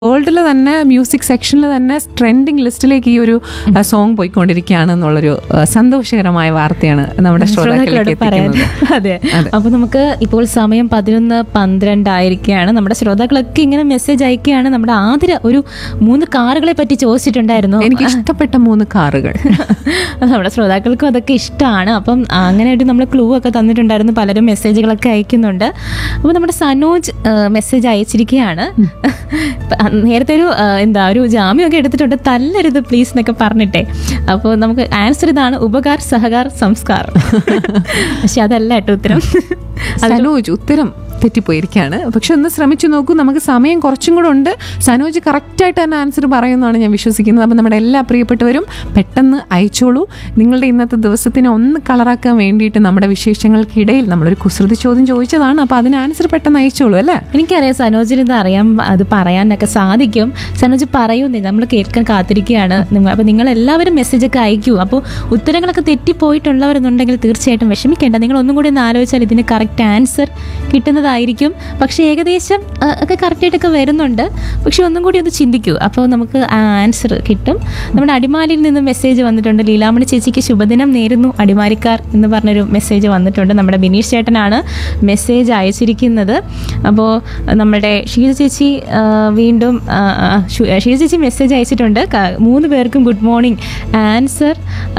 വേൾഡിൽ തന്നെ മ്യൂസിക് സെക്ഷനിൽ തന്നെ ട്രെൻഡിങ് ലിസ്റ്റിലേക്ക് ഈ ഒരു സോങ് പോയിക്കൊണ്ടിരിക്കുകയാണ് എന്നുള്ളൊരു ആ, സന്തോഷകരമായ വാർത്തയാണ് നമ്മുടെ ശ്രോതാക്കളിലേക്ക് ശ്രോതാക്കളോട് പറയാൻ എത്തിക്കുന്നത് അതെ അതെ. അപ്പൊ നമുക്ക് ഇപ്പോൾ സമയം പതിനൊന്ന് പന്ത്രണ്ടായിരിക്കുകയാണ് നമ്മുടെ ശ്രോതാക്കളൊക്കെ ഇങ്ങനെ മെസ്സേജ് അയക്കുകയാണ് നമ്മുടെ ആതിര ഒരു മൂന്ന് കാറുകളെ പറ്റി ചോദിച്ചിട്ടുണ്ടായിരുന്നു എനിക്ക് ഇഷ്ടപ്പെട്ട മൂന്ന് കാറുകൾ നമ്മുടെ ശ്രോതാക്കൾക്കും അതൊക്കെ ഇഷ്ടമാണ് അപ്പം അങ്ങനെയായിട്ട് നമ്മൾ ക്ലൂ ഒക്കെ തന്നിട്ടുണ്ടായിരുന്നു പലരും മെസ്സേജുകളൊക്കെ അയക്കുന്നുണ്ട് അപ്പോൾ നമ്മുടെ സനോജ് മെസ്സേജ് അയച്ചിരിക്കുകയാണ് പ- നേരത്തെ ഒരു ആ, എന്താ ഒരു ജാമ്യമൊക്കെ എടുത്തിട്ടുണ്ട് തല്ലരുത് പ്ലീസ് എന്നൊക്കെ പറഞ്ഞിട്ടെ അപ്പോൾ നമുക്ക് ആൻസർ ഇതാണ് ഉപകാർ സഹകാർ സംസ്കാർ പക്ഷെ അതല്ല കേട്ടോ ഉത്തരം സനോജ് ഉത്തരം തെറ്റിപ്പോയിരിക്കുകയാണ് പക്ഷെ ഒന്ന് ശ്രമിച്ചു നോക്കൂ നമുക്ക് സമയം കുറച്ചും കൂടെ ഉണ്ട് സനോജ് കറക്റ്റായിട്ട് തന്നെ ആൻസർ പറയുമെന്നാണ് ഞാൻ വിശ്വസിക്കുന്നത് അപ്പം നമ്മുടെ എല്ലാ പ്രിയപ്പെട്ടവരും പെട്ടെന്ന് അയച്ചോളൂ നിങ്ങളുടെ ഇന്നത്തെ ദിവസത്തിനെ ഒന്ന് കളറാക്കാൻ വേണ്ടിയിട്ട് നമ്മുടെ വിശേഷങ്ങൾക്കിടയിൽ നമ്മളൊരു കുസൃതി ചോദ്യം ചോദിച്ചതാണ് അപ്പോൾ അതിന് ആൻസർ പെട്ടെന്ന് അയച്ചോളൂ അല്ലേ എനിക്കറിയാം സനോജിന് ഇത് അറിയാം അത് പറയാനൊക്കെ സാധിക്കും സനോജ് പറയുന്നേ നമ്മൾ കേൾക്കാൻ കാത്തിരിക്കുകയാണ് നിങ്ങൾ അപ്പോൾ നിങ്ങൾ എല്ലാവരും മെസ്സേജ് ഒക്കെ അയക്കൂ അപ്പോൾ ഉത്തരങ്ങളൊക്കെ തെറ്റിപ്പോയിട്ടുള്ളവരെന്നുണ്ടെങ്കിൽ തീർച്ചയായിട്ടും വിഷമിക്കേണ്ട നിങ്ങൾ ഒന്നും കൂടി ഒന്ന് ആലോചിച്ചാൽ ഇതിന് കറക്റ്റ് ആൻസർ കിട്ടുന്നതായിരിക്കും പക്ഷേ ഏകദേശം ആ, ഒക്കെ കറക്റ്റായിട്ടൊക്കെ വരുന്നുണ്ട് പക്ഷെ ഒന്നും കൂടി ഒന്ന് ചിന്തിക്കൂ അപ്പോൾ നമുക്ക് ആ ആൻസർ കിട്ടും നമ്മുടെ അടിമാലിയിൽ നിന്ന് മെസ്സേജ് വന്നിട്ടുണ്ട് ലീലാമണി ചേച്ചിക്ക് ശുഭദിനം നേരുന്നു അടിമാലിക്കാർ എന്ന് പറഞ്ഞൊരു മെസ്സേജ് വന്നിട്ടുണ്ട് നമ്മുടെ ബിനീഷ് ചേട്ടനാണ് മെസ്സേജ് അയച്ചിരിക്കുന്നത് അപ്പോൾ നമ്മുടെ ഷീജ ചേച്ചി ആ, വീണ്ടും ആ, ആ, ഷു- ഷീജ ചേച്ചി മെസ്സേജ് അയച്ചിട്ടുണ്ട് ക- മൂന്ന് പേർക്കും ഗുഡ് മോർണിംഗ് ആൻസർ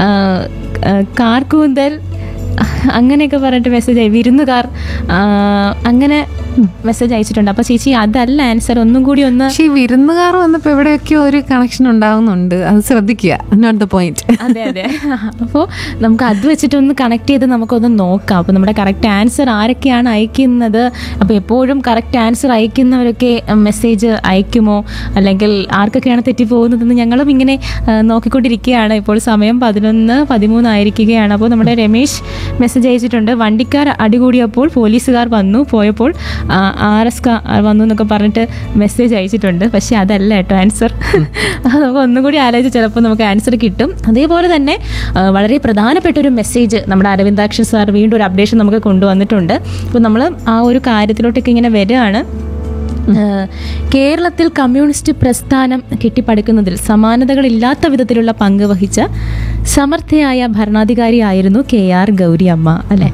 കാർക്കൂന്തൽ അങ്ങനെയൊക്കെ പറഞ്ഞിട്ട് മെസ്സേജ് അയ വിരുന്നുകാർ ആ, അങ്ങനെ മെസ്സേജ് അയച്ചിട്ടുണ്ട് അപ്പോൾ ചേച്ചി അതല്ല ആൻസർ ഒന്നും കൂടി ഒന്ന് പക്ഷേ ഈ വിരുന്നുകാർ വന്നപ്പോൾ എവിടെയൊക്കെയോ ഒരു കണക്ഷൻ ഉണ്ടാവുന്നുണ്ട് അത് ശ്രദ്ധിക്കുക നോട്ട് ദ പോയിന്റ് അതെ അതെ അപ്പോൾ നമുക്ക് അത് വെച്ചിട്ടൊന്ന് കണക്ട് ചെയ്ത് നമുക്കൊന്ന് നോക്കാം അപ്പോൾ നമ്മുടെ കറക്റ്റ് ആൻസർ ആരൊക്കെയാണ് അയക്കുന്നത് അപ്പോൾ എപ്പോഴും കറക്റ്റ് ആൻസർ അയക്കുന്നവരൊക്കെ മെസ്സേജ് അയക്കുമോ അല്ലെങ്കിൽ ആർക്കൊക്കെയാണ് തെറ്റിപ്പോകുന്നതെന്ന് ഞങ്ങളും ഇങ്ങനെ ആ, നോക്കിക്കൊണ്ടിരിക്കുകയാണ് ഇപ്പോൾ സമയം പതിനൊന്ന് പതിമൂന്നായിരിക്കുകയാണ് അപ്പോൾ നമ്മുടെ രമേശ് മെസ്സേജ് അയച്ചിട്ടുണ്ട് വണ്ടിക്കാർ അടികൂടിയപ്പോൾ പോലീസുകാർ വന്നു പോയപ്പോൾ ആർ എസ് വന്നു എന്നൊക്കെ പറഞ്ഞിട്ട് മെസ്സേജ് അയച്ചിട്ടുണ്ട് പക്ഷേ അതല്ല കേട്ടോ ആൻസർ അത് നമുക്ക് ഒന്നും കൂടി ആലോചിച്ച് ചിലപ്പോൾ നമുക്ക് ആൻസർ കിട്ടും അതേപോലെ തന്നെ ആ, വളരെ പ്രധാനപ്പെട്ട ഒരു മെസ്സേജ് നമ്മുടെ അരവിന്ദാക്ഷൻ സാർ വീണ്ടും ഒരു അപ്ഡേഷൻ നമുക്ക് കൊണ്ടുവന്നിട്ടുണ്ട് അപ്പോൾ നമ്മൾ ആ ഒരു കാര്യത്തിലോട്ടൊക്കെ ഇങ്ങനെ വരികയാണ് ഏഹ് കേരളത്തിൽ കമ്മ്യൂണിസ്റ്റ് പ്രസ്ഥാനം കെട്ടിപ്പടുക്കുന്നതിൽ സമാനതകളില്ലാത്ത വിധത്തിലുള്ള പങ്ക് വഹിച്ച സമർത്ഥയായ ഭരണാധികാരിയായിരുന്നു കെ ആർ ഗൗരി അമ്മ അല്ലെ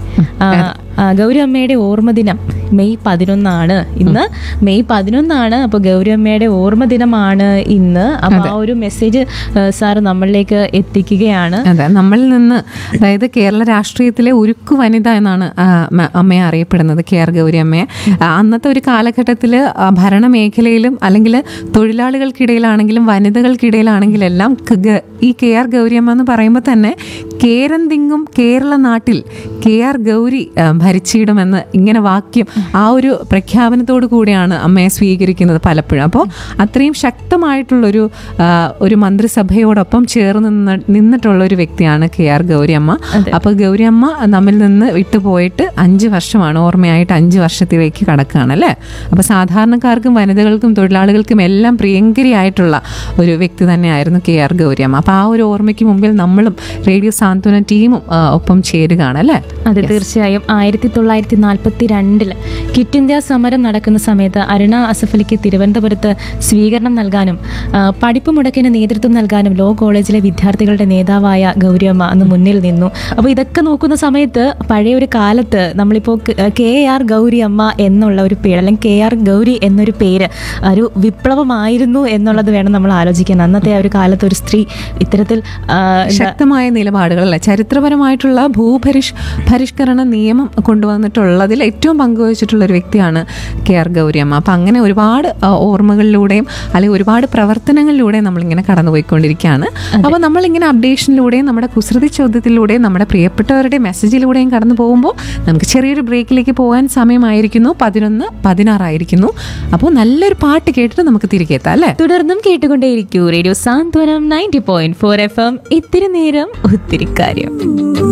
ഗൗരി അമ്മയുടെ ഓർമ്മദിനം മെയ് പതിനൊന്നാണ് ഇന്ന് മെയ് പതിനൊന്നാണ് അപ്പോൾ ഗൗരി അമ്മയുടെ ഓർമ്മദിനമാണ് ഇന്ന് അപ്പോൾ ആ ഒരു മെസ്സേജ് സാർ നമ്മളിലേക്ക് എത്തിക്കുകയാണ് അതെ നമ്മളിൽ നിന്ന് അതായത് കേരള രാഷ്ട്രീയത്തിലെ ഉരുക്കു വനിത എന്നാണ് ആ, മ- അമ്മയെ അറിയപ്പെടുന്നത് കെ ആർ ഗൗരി അമ്മയെ ആ, അന്നത്തെ ഒരു കാലഘട്ടത്തിൽ ഭരണ മേഖലയിലും അല്ലെങ്കിൽ തൊഴിലാളികൾക്കിടയിലാണെങ്കിലും വനിതകൾക്കിടയിലാണെങ്കിലും എല്ലാം ക- ഗ- ഈ കെ ആർ ഗൗരി അമ്മ എന്ന് പറയുമ്പോൾ തന്നെ കേരന്തിങ്ങും കേരള നാട്ടിൽ കെ ആർ ഗൗരി ആ, ഭരിച്ചിടുമെന്ന് ഇങ്ങനെ വാക്യം ആ ഒരു പ്രഖ്യാപനത്തോടു കൂടിയാണ് അമ്മയെ സ്വീകരിക്കുന്നത് പലപ്പോഴും അപ്പോൾ അത്രയും ശക്തമായിട്ടുള്ളൊരു ആ, ഒരു മന്ത്രിസഭയോടൊപ്പം ചേർന്ന് നിന്ന് നിന്നിട്ടുള്ള ഒരു വ്യക്തിയാണ് കെ ആർ ഗൗരിയമ്മ അപ്പോൾ ഗൗരിയമ്മ നമ്മിൽ നിന്ന് വിട്ടുപോയിട്ട് അഞ്ച് വർഷമാണ് ഓർമ്മയായിട്ട് അഞ്ച് വർഷത്തിലേക്ക് കടക്കുകയാണ് അല്ലേ അപ്പോൾ സാധാരണക്കാർക്കും വനിതകൾക്കും തൊഴിലാളികൾക്കും എല്ലാം പ്രിയങ്കരിയായിട്ടുള്ള ഒരു വ്യക്തി തന്നെയായിരുന്നു കെ ആർ ഗൗരിയമ്മ അപ്പോൾ ആ ഒരു ഓർമ്മയ്ക്ക് മുമ്പിൽ നമ്മളും റേഡിയോ സാന്ത്വന ടീമും ആ, ഒപ്പം ചേരുകയാണ് അല്ലേ അതെ തീർച്ചയായും ആയിരത്തി തൊള്ളായിരത്തി നാൽപ്പത്തി രണ്ടില് ക്വിറ്റ് ഇന്ത്യ സമരം നടക്കുന്ന സമയത്ത് അരുണ അസഫലിക്ക് തിരുവനന്തപുരത്ത് സ്വീകരണം നൽകാനും ആ, പഠിപ്പ് മുടക്കിന് നേതൃത്വം നൽകാനും ലോ കോളേജിലെ വിദ്യാർത്ഥികളുടെ നേതാവായ ഗൗരിയമ്മ അന്ന് മുന്നിൽ നിന്നു അപ്പോൾ ഇതൊക്കെ നോക്കുന്ന സമയത്ത് പഴയ ഒരു കാലത്ത് നമ്മളിപ്പോൾ കെ ആർ ഗൗരി അമ്മ എന്നുള്ള ഒരു പേര് അല്ലെങ്കിൽ കെ ആർ ഗൗരി എന്നൊരു പേര് ഒരു വിപ്ലവമായിരുന്നു എന്നുള്ളത് വേണം നമ്മൾ ആലോചിക്കാൻ അന്നത്തെ ആ ഒരു കാലത്ത് ഒരു സ്ത്രീ ഇത്തരത്തിൽ ആ, എന്താ- ശക്തമായ നിലപാടുകളല്ല ചരിത്രപരമായിട്ടുള്ള ഭൂപരിഷ് പരിഷ്കരണ നിയമം കൊണ്ടുവന്നിട്ടുള്ളതിൽ ഏറ്റവും പങ്കുവച്ചിട്ടുള്ള ഒരു വ്യക്തിയാണ് കെ ആർ ഗൗരിയമ്മ അപ്പം അങ്ങനെ ഒരുപാട് ആ, ഓർമ്മകളിലൂടെയും അല്ലെങ്കിൽ ഒരുപാട് പ്രവർത്തനങ്ങളിലൂടെയും നമ്മളിങ്ങനെ കടന്നുപോയിക്കൊണ്ടിരിക്കുകയാണ് അപ്പോൾ നമ്മളിങ്ങനെ അപ്ഡേഷനിലൂടെയും നമ്മുടെ കുസൃതി ചോദ്യത്തിലൂടെയും നമ്മുടെ പ്രിയപ്പെട്ടവരുടെ മെസ്സേജിലൂടെയും കടന്നു പോകുമ്പോൾ നമുക്ക് ചെറിയൊരു ബ്രേക്കിലേക്ക് പോകാൻ സമയമായിരിക്കുന്നു പതിനൊന്ന് പതിനാറായിരിക്കുന്നു അപ്പോൾ നല്ലൊരു പാട്ട് കേട്ടിട്ട് നമുക്ക് തിരികെ എത്താം അല്ലേ തുടർന്നും കേട്ടുകൊണ്ടേയിരിക്കൂ radio Santhwanam ninety point four F M ഇത്തിരി നേരം ഒത്തിരി കാര്യം